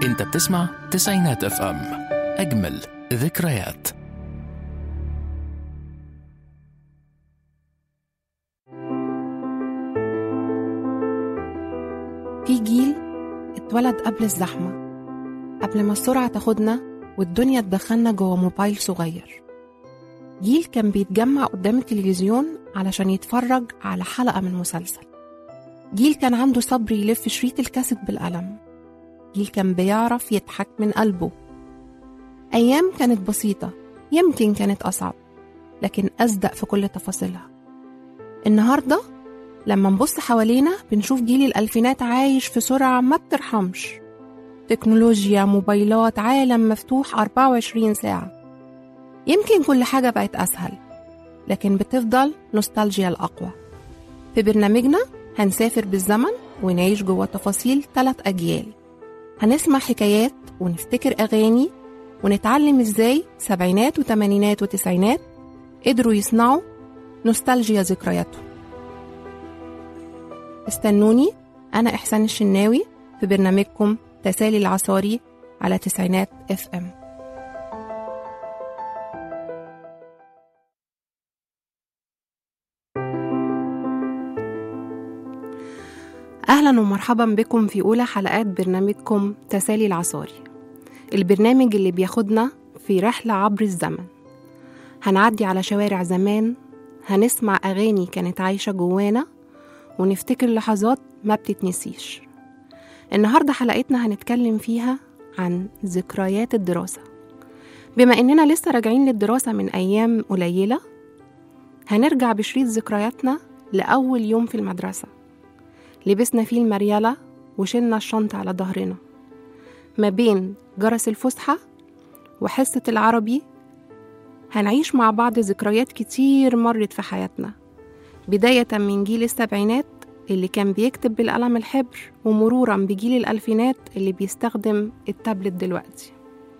انت بتسمع تسعينات اف ام اجمل ذكريات في جيل اتولد قبل الزحمة قبل ما السرعة تاخدنا والدنيا تدخلنا جوه موبايل صغير جيل كان بيتجمع قدام التلفزيون علشان يتفرج على حلقة من مسلسل جيل كان عنده صبر يلف شريط الكاسيت بالقلم جيل كان بيعرف يضحك من قلبه أيام كانت بسيطة يمكن كانت أصعب لكن أصدق في كل تفاصيلها النهاردة لما نبص حوالينا بنشوف جيل الألفينات عايش في سرعة ما بترحمش تكنولوجيا موبايلات عالم مفتوح 24 ساعة يمكن كل حاجة بقت أسهل لكن بتفضل نوستالجيا الأقوى في برنامجنا هنسافر بالزمن ونعيش جوه تفاصيل ثلاث أجيال هنسمع حكايات ونفتكر أغاني ونتعلم إزاي سبعينات وتمانينات وتسعينات قدروا يصنعوا نوستالجيا ذكرياتهم استنوني أنا إحسان الشناوي في برنامجكم تسالي العصاري على تسعينات اف ام أهلا ومرحبا بكم في أولى حلقات برنامجكم تسالي العصاري البرنامج اللي بياخدنا في رحلة عبر الزمن هنعدي على شوارع زمان هنسمع أغاني كانت عايشة جوانا ونفتكر لحظات ما بتتنسيش النهاردة حلقتنا هنتكلم فيها عن ذكريات الدراسة بما إننا لسه راجعين للدراسة من أيام قليلة هنرجع بشريط ذكرياتنا لأول يوم في المدرسة لبسنا فيه المريالة وشلنا الشنطة على ظهرنا ما بين جرس الفسحة وحصة العربي هنعيش مع بعض ذكريات كتير مرت في حياتنا بداية من جيل السبعينات اللي كان بيكتب بالقلم الحبر ومرورا بجيل الألفينات اللي بيستخدم التابلت دلوقتي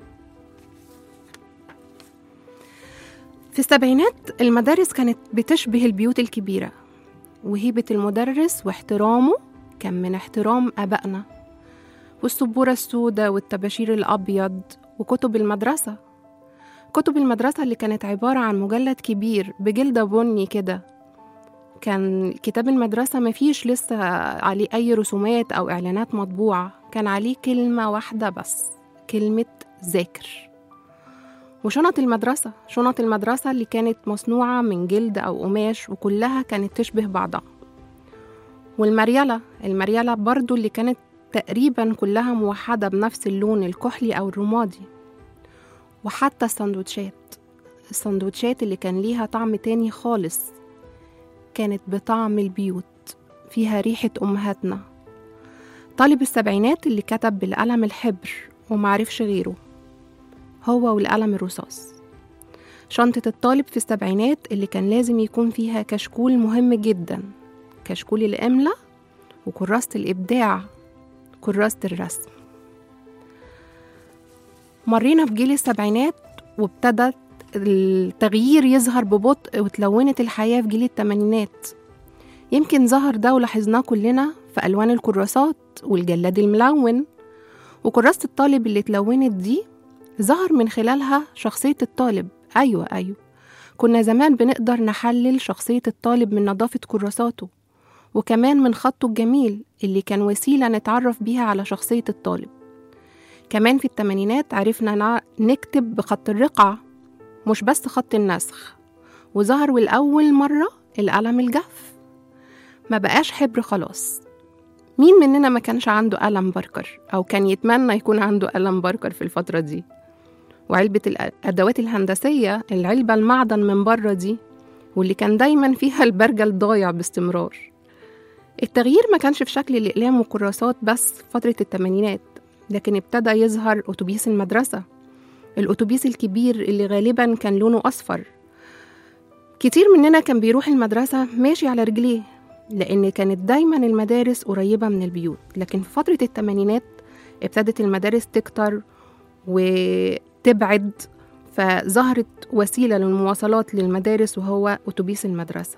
في السبعينات المدارس كانت بتشبه البيوت الكبيرة وهيبة المدرس واحترامه كان من احترام آبائنا والسبورة السوداء والطباشير الأبيض وكتب المدرسة كتب المدرسة اللي كانت عبارة عن مجلد كبير بجلدة بني كده كان كتاب المدرسة مفيش لسه عليه أي رسومات أو إعلانات مطبوعة كان عليه كلمة واحدة بس كلمة ذاكر وشنط المدرسة شنط المدرسة اللي كانت مصنوعة من جلد أو قماش وكلها كانت تشبه بعضها والمريالة المريالة برضو اللي كانت تقريبا كلها موحدة بنفس اللون الكحلي أو الرمادي وحتى السندوتشات السندوتشات اللي كان ليها طعم تاني خالص كانت بطعم البيوت فيها ريحة أمهاتنا طالب السبعينات اللي كتب بالقلم الحبر ومعرفش غيره هو والقلم الرصاص شنطة الطالب في السبعينات اللي كان لازم يكون فيها كشكول مهم جدا كشكول الإملة وكراسة الإبداع كراسة الرسم مرينا بجيل السبعينات وابتدت التغيير يظهر ببطء وتلونت الحياة في جيل التمانينات يمكن ظهر ده ولاحظناه كلنا في ألوان الكراسات والجلاد الملون وكراسة الطالب اللي اتلونت دي ظهر من خلالها شخصية الطالب أيوة أيوة كنا زمان بنقدر نحلل شخصية الطالب من نظافة كراساته وكمان من خطه الجميل اللي كان وسيلة نتعرف بيها على شخصية الطالب كمان في التمانينات عرفنا نكتب بخط الرقعة مش بس خط النسخ وظهر والأول مرة القلم الجاف ما بقاش حبر خلاص مين مننا ما كانش عنده قلم باركر أو كان يتمنى يكون عنده قلم باركر في الفترة دي وعلبة الأدوات الهندسية العلبة المعدن من بره دي واللي كان دايما فيها البرجل ضايع باستمرار التغيير ما كانش في شكل الأقلام والكراسات بس فترة التمانينات لكن ابتدى يظهر أتوبيس المدرسة الأتوبيس الكبير اللي غالبا كان لونه أصفر كتير مننا كان بيروح المدرسة ماشي على رجليه لأن كانت دايما المدارس قريبة من البيوت لكن في فترة التمانينات ابتدت المدارس تكتر وتبعد فظهرت وسيلة للمواصلات للمدارس وهو أتوبيس المدرسة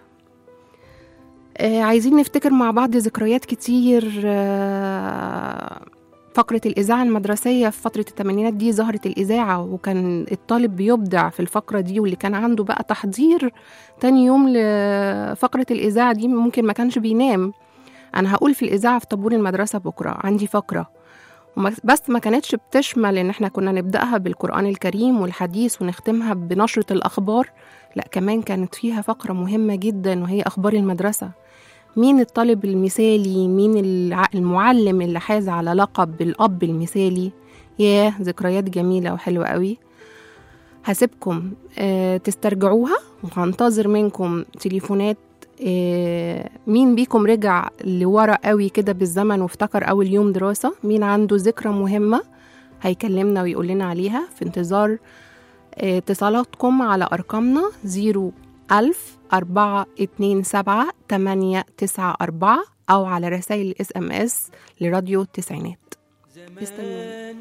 آه، عايزين نفتكر مع بعض ذكريات كتير آه، فقرة الإذاعة المدرسية في فترة الثمانينات دي ظهرت الإذاعة وكان الطالب بيبدع في الفقرة دي واللي كان عنده بقى تحضير تاني يوم لفقرة الإذاعة دي ممكن ما كانش بينام أنا هقول في الإذاعة في طابور المدرسة بكرة عندي فقرة وما- بس ما كانتش بتشمل إن إحنا كنا نبدأها بالقرآن الكريم والحديث ونختمها بنشرة الأخبار لا كمان كانت فيها فقرة مهمة جدا وهي أخبار المدرسة مين الطالب المثالي مين الع- المعلم اللي حاز على لقب الأب المثالي ياه ذكريات جميلة وحلوة قوي هسيبكم آه تسترجعوها وهنتظر منكم تليفونات آه مين بيكم رجع لورا قوي كده بالزمن وافتكر أول يوم دراسة مين عنده ذكرى مهمة هيكلمنا ويقول لنا عليها في انتظار آه، اتصالاتكم على أرقامنا 01000 4 2 7 8 9 4 أو على رسائل الاس ام اس لراديو التسعينات زمان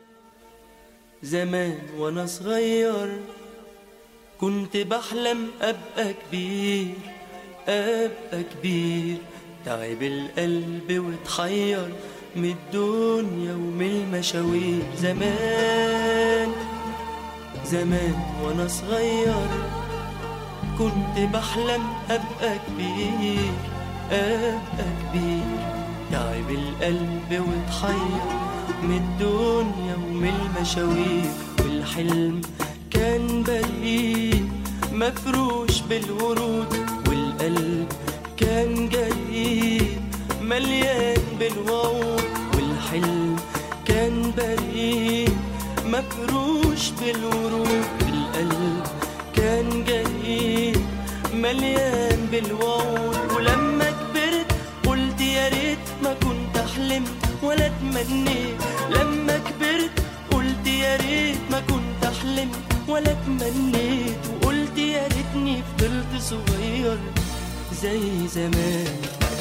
زمان وانا صغير كنت بحلم ابقى كبير ابقى كبير تعب القلب واتحير من الدنيا ومن المشاوير زمان زمان وانا صغير كنت بحلم ابقى كبير ابقى كبير تعب القلب واتحير من الدنيا ومن المشاوير والحلم كان بريء مفروش بالورود والقلب كان جريء مليان بالوعود والحلم كان بريء مفروش بالورود والقلب كان جريء مليان بالوعود ولما كبرت قلت يا ريت ما كنت حلمت ولا اتمنيت لما كبرت قلت يا ريت ما كنت حلمت ولا اتمنيت وقلت يا ريتني فضلت صغير زي زمان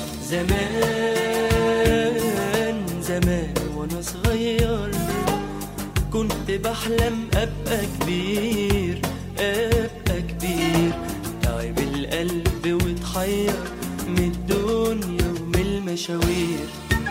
زمان زمان وانا صغير كنت بحلم ابقى كبير ابقى كبير تعب القلب واتحير من الدنيا ومن المشاوير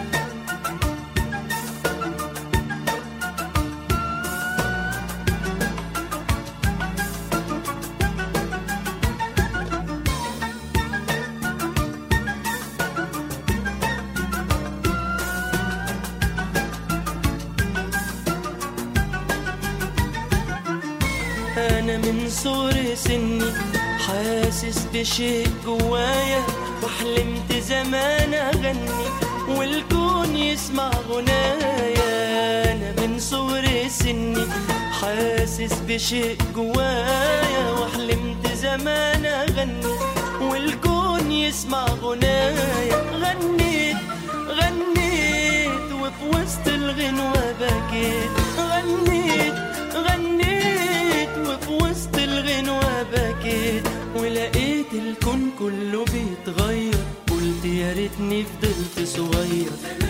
أنا من صغر سني حاسس بشيء جوايا وحلمت زمان أغني والكون يسمع غنايا أنا من صغر سني حاسس بشيء جوايا وحلمت زمان أغني والكون يسمع غنايا غنيت غنيت وفي وسط الغنوة بكيت غنيت غنيت وفي وسط الغنوة بكيت ولقيت الكون كله بيتغير قلت يا ريتني فضلت صغير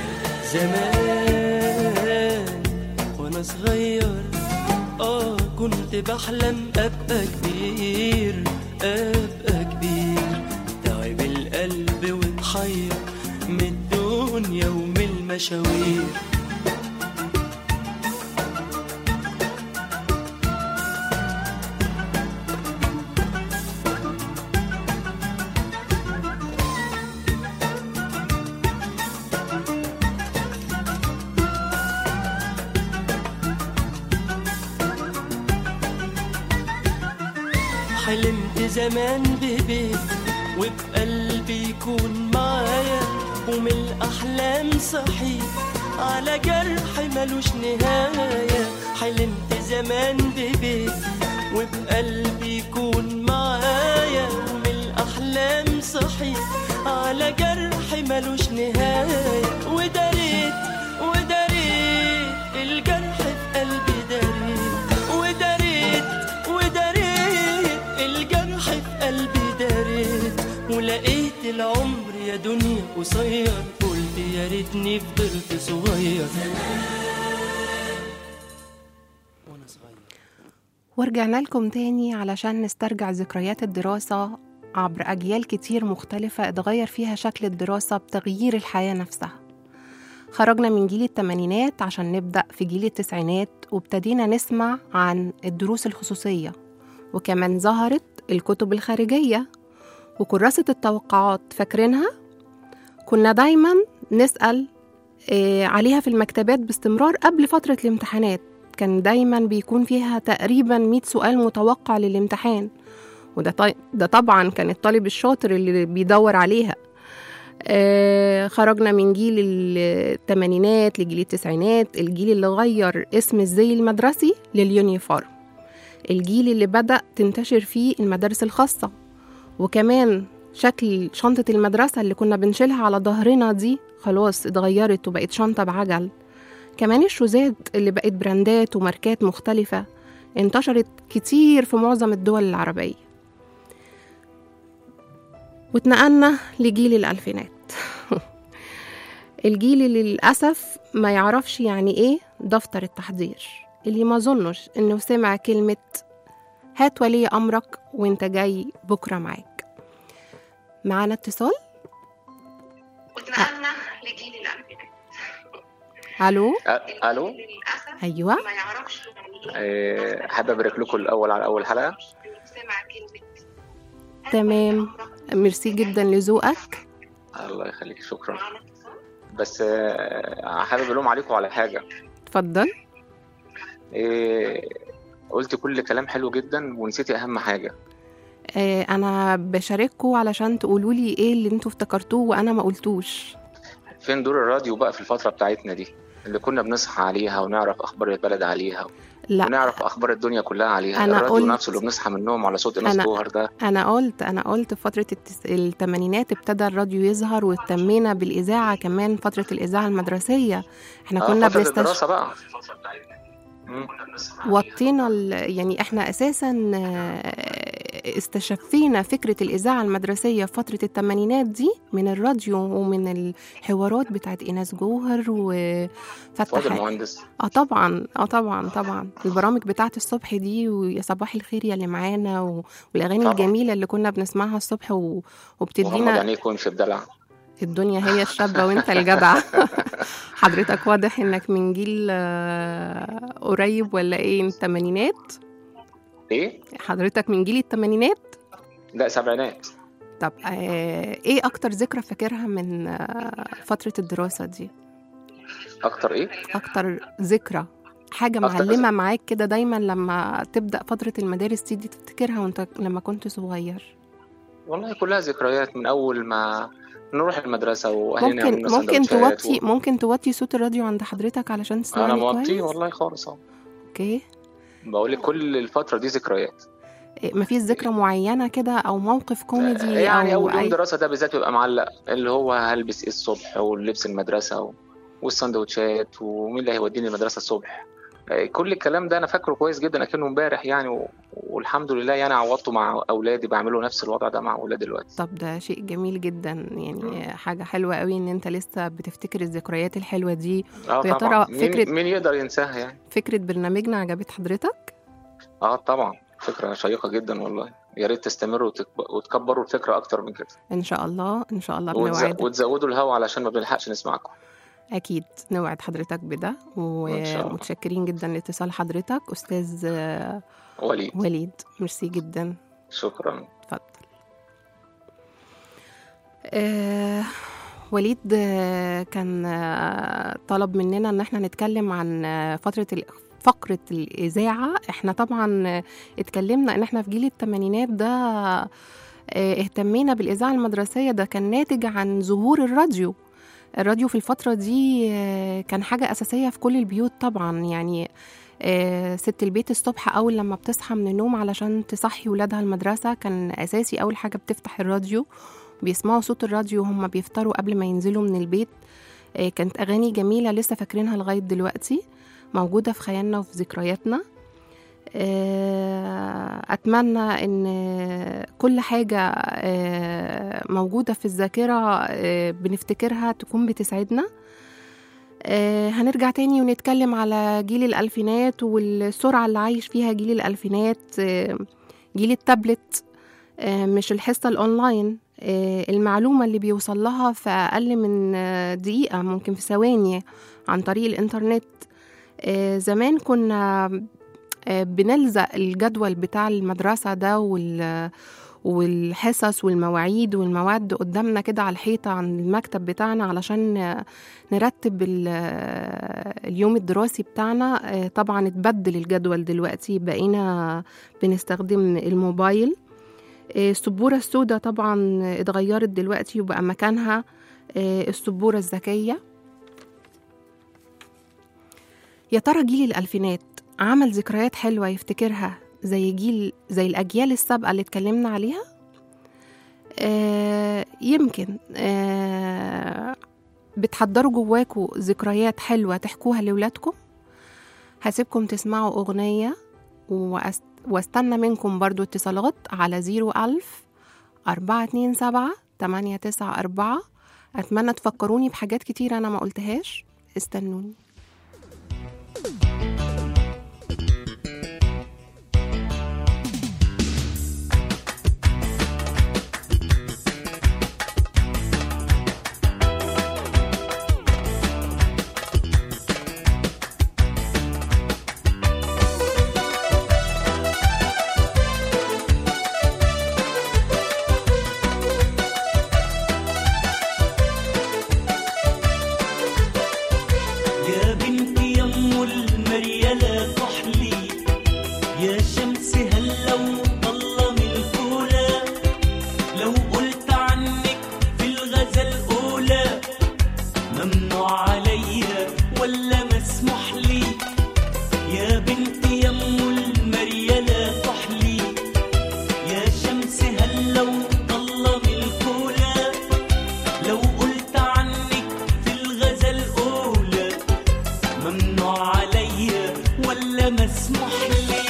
زمان وانا صغير اه كنت بحلم ابقى كبير ابقى كبير تعب القلب واتحير من الدنيا ومن المشاوير حلمت زمان ببيت وبقلبي يكون معايا ومن الأحلام صحيت على جرح ملوش نهاية حلمت زمان ببيت وبقلبي يكون معايا ومن الأحلام صحيت على جرح ملوش نهاية وداريت وداريت الجرح في قلبي داريت وداريت وداريت الجرح في قلبي داريت ولقيت العمر يا دنيا قصير قلت يا ريتني فضلت صغير وانا صغير ورجعنا لكم تاني علشان نسترجع ذكريات الدراسة عبر أجيال كتير مختلفة اتغير فيها شكل الدراسة بتغيير الحياة نفسها خرجنا من جيل التمانينات عشان نبدأ في جيل التسعينات وابتدينا نسمع عن الدروس الخصوصية وكمان ظهرت الكتب الخارجية وكراسة التوقعات فاكرينها؟ كنا دايما نسأل آه، عليها في المكتبات باستمرار قبل فترة الامتحانات كان دايما بيكون فيها تقريبا 100 سؤال متوقع للامتحان وده طي... ده طبعا كان الطالب الشاطر اللي بيدور عليها آه خرجنا من جيل الثمانينات لجيل التسعينات الجيل اللي غير اسم الزي المدرسي لليونيفورم الجيل اللي بدأ تنتشر فيه المدارس الخاصة وكمان شكل شنطة المدرسة اللي كنا بنشيلها على ظهرنا دي خلاص اتغيرت وبقت شنطة بعجل كمان الشوزات اللي بقت براندات وماركات مختلفة انتشرت كتير في معظم الدول العربية واتنقلنا لجيل الألفينات الجيل اللي للأسف ما يعرفش يعني إيه دفتر التحضير اللي ما ظنش إنه سمع كلمة هات ولي أمرك وإنت جاي بكرة معاك معانا اتصال واتنقلنا لجيل الألفينات ألو أ- الو أيوة ما يعرفش يعني إيه، حابب ابارك لكم الاول على اول حلقه إنه سمع كلمة تمام ميرسي جدا لذوقك الله يخليك شكرا معانا اتصال بس آه، حابب الوم عليكم على حاجه اتفضل إيه، قلت كل كلام حلو جدا ونسيتي اهم حاجه آه، أنا بشارككم علشان تقولوا لي إيه اللي انتوا افتكرتوه وأنا ما قلتوش فين دور الراديو بقى في الفتره بتاعتنا دي اللي كنا بنصحى عليها ونعرف اخبار البلد عليها لا ونعرف اخبار الدنيا كلها عليها أنا الراديو قلت- نفسه اللي بنصحى من النوم على صوت ايناس أنا- جوهر ده أنا قلت أنا قلت في فترة التس... التمانينات ابتدى الراديو يظهر واهتمينا بالإذاعة كمان فترة الإذاعة المدرسية احنا آه، كنا فتره بنستش... الدراسه بقى مم. وطينا ال... يعني احنا أساسا آه، استشفينا فكرة الإذاعة المدرسية في فترة التمانينات دي من الراديو ومن الحوارات بتاعت إيناس جوهر فؤاد وفتح المهندس اه طبعا اه طبعا طبعا البرامج بتاعت الصبح دي ويا صباح الخير يا اللي معانا و... والاغاني طبعا. الجميله اللي كنا بنسمعها الصبح و... وغمض وبتدينا عينيك وامشي بدلع الدنيا هي الشابه وانت الجدع حضرتك واضح انك من جيل آه، قريب ولا ايه الثمانينات ايه حضرتك من جيل الثمانينات لا سبعينات طب آه، ايه اكتر ذكرى فاكرها من آه، فتره الدراسه دي اكتر ايه اكتر ذكرى حاجة أكتر معلمة معاك كده دايما لما تبدأ فترة المدارس دي, دي تفتكرها وانت لما كنت صغير والله كلها ذكريات من اول ما نروح المدرسه واهلنا ممكن يعملوا ممكن سندوتشات توطي ممكن توطي صوت الراديو عند حضرتك علشان و... تسمعني انا كويس موطيه والله خالص اهو اوكي بقول لك كل الفتره دي ذكريات إيه، مفيش ذكرى معينة كده او موقف كوميدي يعني او اول يوم أي... دراسه ده بالذات بيبقى معلق اللي هو هلبس ايه الصبح واللبس المدرسه و... والسندوتشات ومين اللي هيوديني المدرسه الصبح آه، كل الكلام ده انا فاكره كويس جدا اكنه امبارح يعني و... والحمد لله يعني عوضته مع اولادي بعملوا نفس الوضع ده مع اولادي دلوقتي طب ده شيء جميل جدا يعني حاجة حلوة قوي ان انت لسه بتفتكر الذكريات الحلوة دي اه ويا طبعا ترى مين... فكرة- مين يقدر ينساها يعني فكرة برنامجنا عجبت حضرتك اه طبعا فكره شيقه جدا والله يا ريت تستمروا وتك... وتكبروا الفكره اكتر من كده ان شاء الله ان شاء الله وتز... بنوعدك وتزودوا الهوا علشان ما بنلحقش نسمعكم أكيد نوعد حضرتك بده إن شاء الله. ومتشكرين جدا لاتصال حضرتك أستاذ آه، وليد وليد ميرسي جدا شكرا اتفضل آه وليد آه، كان آه، طلب مننا ان احنا نتكلم عن آه، فترة ال- فقرة الإذاعة احنا طبعا آه، اتكلمنا ان احنا في جيل التمانينات ده آه، اهتمينا بالإذاعة المدرسية ده كان ناتج عن ظهور الراديو الراديو في الفترة دي آه، كان حاجة أساسية في كل البيوت طبعا يعني آه، ست البيت الصبح أول لما بتصحى من النوم علشان تصحي ولادها المدرسة كان أساسي أول حاجة بتفتح الراديو بيسمعوا صوت الراديو وهم بيفطروا قبل ما ينزلوا من البيت آه، كانت أغاني جميلة لسه فاكرينها لغاية دلوقتي موجودة في خيالنا وفي ذكرياتنا آه، أتمنى إن كل حاجة آه، موجودة في الذاكرة آه، بنفتكرها تكون بتسعدنا آه، هنرجع تاني ونتكلم على جيل الألفينات والسرعة اللي عايش فيها جيل الألفينات آه، جيل التابلت آه، مش الحصة الأونلاين آه، المعلومة اللي بيوصل لها في أقل من آه، دقيقة ممكن في ثواني عن طريق الإنترنت آه، زمان كنا آه، بنلزق الجدول بتاع المدرسة ده وال والحصص والمواعيد والمواد قدامنا كده على الحيطة عن المكتب بتاعنا علشان آه، نرتب ال- آه، اليوم الدراسي بتاعنا آه، طبعا اتبدل الجدول دلوقتي بقينا بنستخدم الموبايل آه، السبورة السوداء طبعا اتغيرت دلوقتي وبقى مكانها آه، السبورة الذكية يا ترى جيل الألفينات عمل ذكريات حلوة يفتكرها زي جيل زي الأجيال السابقة اللي اتكلمنا عليها آه يمكن آه بتحضروا جواكوا ذكريات حلوة تحكوها لولادكم هسيبكم تسمعوا أغنية وأست... واستنى منكم برضو اتصالات على زيرو ألف أربعة اتنين سبعة تمانية تسعة أربعة أتمنى تفكروني بحاجات كتير أنا ما قلتهاش استنوني يا بنتي يم المريالة كحلي يا شمس هلا وطلة من الكولا لو قلت عنك في الغزل أولى ممنوع عليا ولا مسموح لي يا بنتي يم المريالة كحلي يا شمس هلا وطلة من الكولا لو قلت عنك في الغزل أولى ممنوع عليا ولا مسموح لي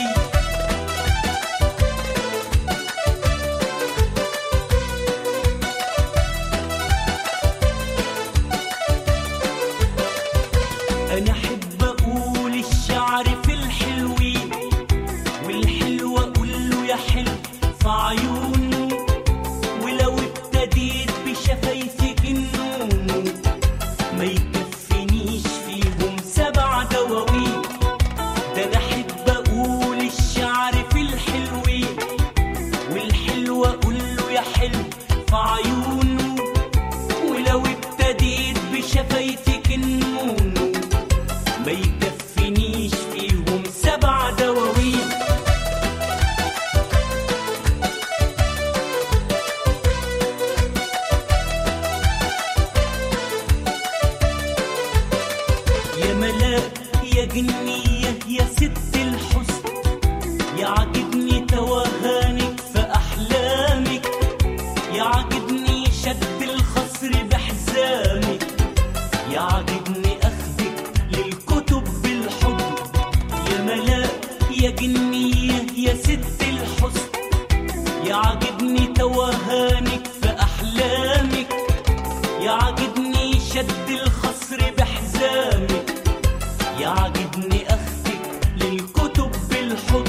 أنا أحب أقول الشعر في الحلوين والحلو أقول له يا حلو في عيونه ولو ابتديت بشفايفك النوم ما يكفينيش فيهم سبع دواوين ده انا احب اقول الشعر في الحلوين والحلو اقول له يا حلو في عيونه ولو ابتديت بشفايفك النوم ما يكفينيش فيهم سبع دواوين يا ملاك يا جنية يا ست الحسن يعجبني توهانك في أحلامك يعجبني شد الخصر بحزامك يعجبني أخذك للكتب بالحب يا ملاك يا جنية يا ست الحسن يعجبني توهانك في أحلامك يعجبني شد الخصر بحزامك يعجبني أخذك للكتب بالحب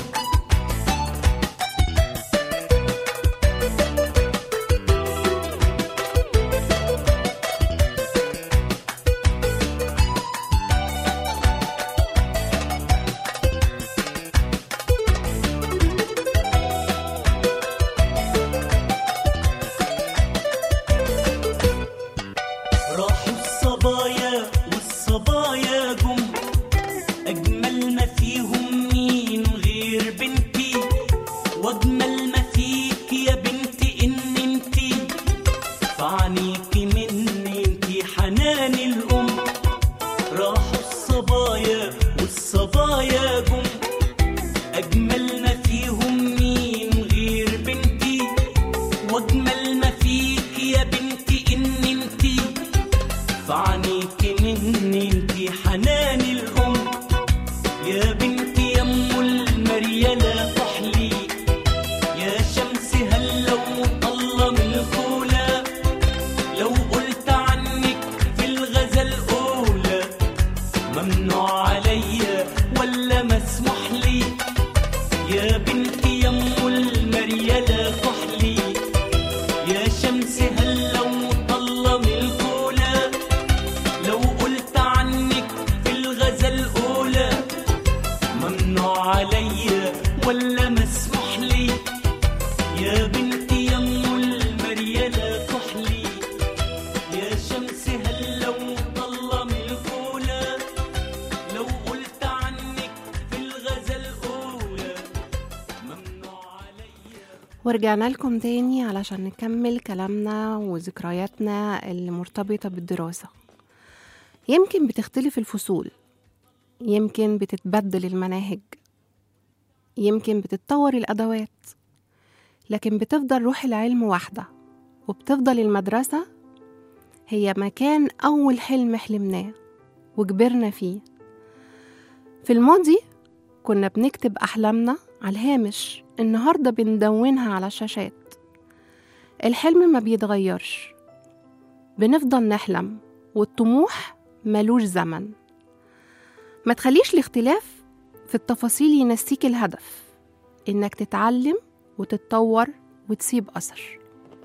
راحوا الصبايا والصبايا جم أجمل ما فيهم مين غير بنتي وأجمل ما فيك يا بنتي إن انتي فعنيكي مني انتي حنان الأم راحوا الصبايا والصبايا جم أجمل ما فيهم مين غير بنتي واجمل ما فيك يا بنتي ان انتي فعنيكي مني انتي حنان الام يا بنتي يم المريالة كحلي يا شمس هلا وطلة من الكولا لو قلت عنك في الغزل أولى ممنوع عليا ولا مسموح لي يا بنتي يم المريالة كحلي يا شمس ورجعنا لكم تاني علشان نكمل كلامنا وذكرياتنا اللي مرتبطة بالدراسة يمكن بتختلف الفصول يمكن بتتبدل المناهج يمكن بتتطور الأدوات لكن بتفضل روح العلم واحدة وبتفضل المدرسة هي مكان أول حلم حلمناه وكبرنا فيه في الماضي كنا بنكتب أحلامنا على الهامش النهاردة بندونها على الشاشات الحلم ما بيتغيرش بنفضل نحلم والطموح ملوش زمن ما تخليش الاختلاف في التفاصيل ينسيك الهدف إنك تتعلم وتتطور وتسيب أثر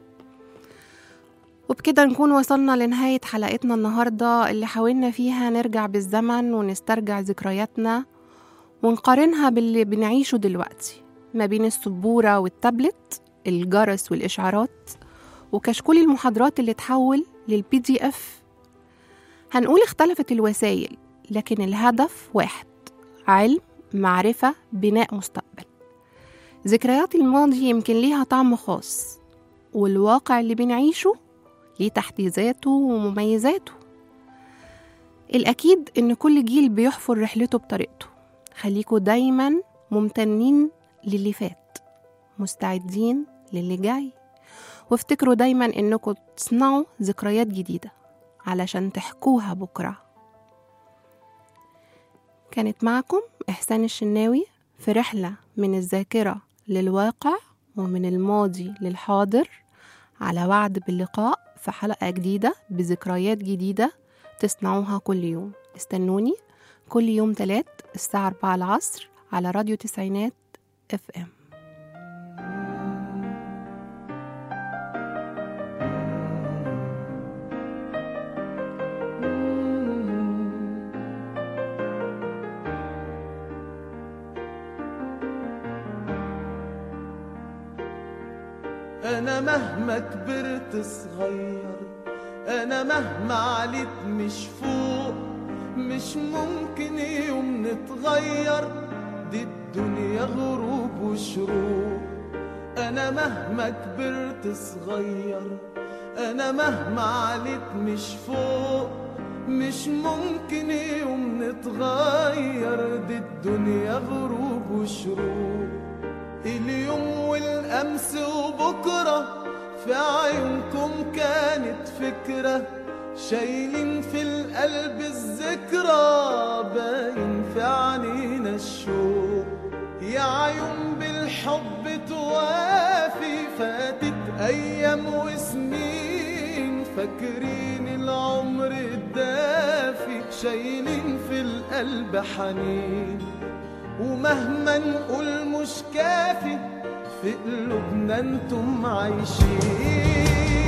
وبكده نكون وصلنا لنهاية حلقتنا النهاردة اللي حاولنا فيها نرجع بالزمن ونسترجع ذكرياتنا ونقارنها باللي بنعيشه دلوقتي ما بين السبورة والتابلت الجرس والإشعارات وكشكول المحاضرات اللي اتحول للبي دي اف هنقول اختلفت الوسائل لكن الهدف واحد علم معرفة بناء مستقبل ذكريات الماضي يمكن ليها طعم خاص والواقع اللي بنعيشه ليه تحديثاته ومميزاته الأكيد إن كل جيل بيحفر رحلته بطريقته خليكوا دايما ممتنين للي فات مستعدين للي جاي وافتكروا دايما إنكم تصنعوا ذكريات جديدة علشان تحكوها بكرة كانت معكم إحسان الشناوي في رحلة من الذاكرة للواقع ومن الماضي للحاضر على وعد باللقاء في حلقة جديدة بذكريات جديدة تصنعوها كل يوم استنوني كل يوم تلات الساعة 4 العصر على راديو تسعينات اف ام انا مهما كبرت صغير انا مهما عليت مش فوق مش ممكن يوم نتغير دي الدنيا غروب وشروق انا مهما كبرت صغير انا مهما عليت مش فوق مش ممكن يوم نتغير دي الدنيا غروب وشروق اليوم والأمس وبكرة في عيونكم كانت فكرة شايلين في القلب الذكرى باين في عنينا الشوق يا عيون بالحب توافي فاتت أيام وسنين فاكرين العمر الدافي شايلين في القلب حنين ومهما نقول مش كافي في قلوبنا انتم عايشين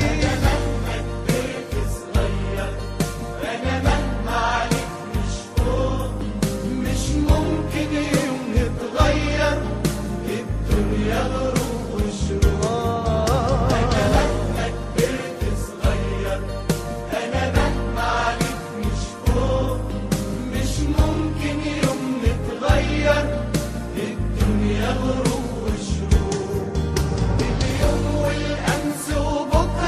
مش ممكن يوم نتغير الدنيا غروب وشروق مش ممكن يوم نتغير الدنيا غروب وشروق اليوم والأمس وبكرة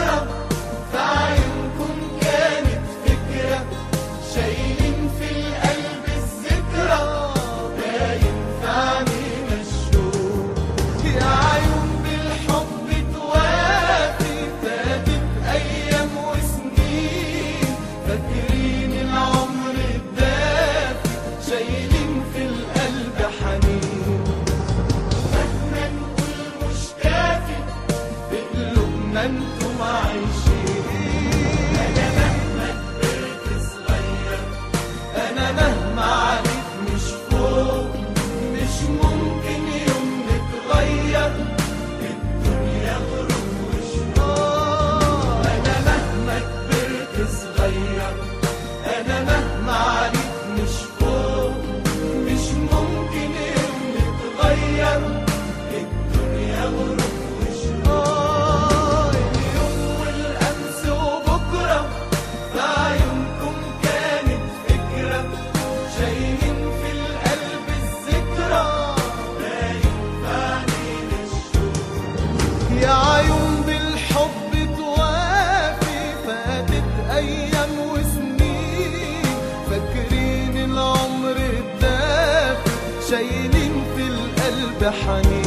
بحنين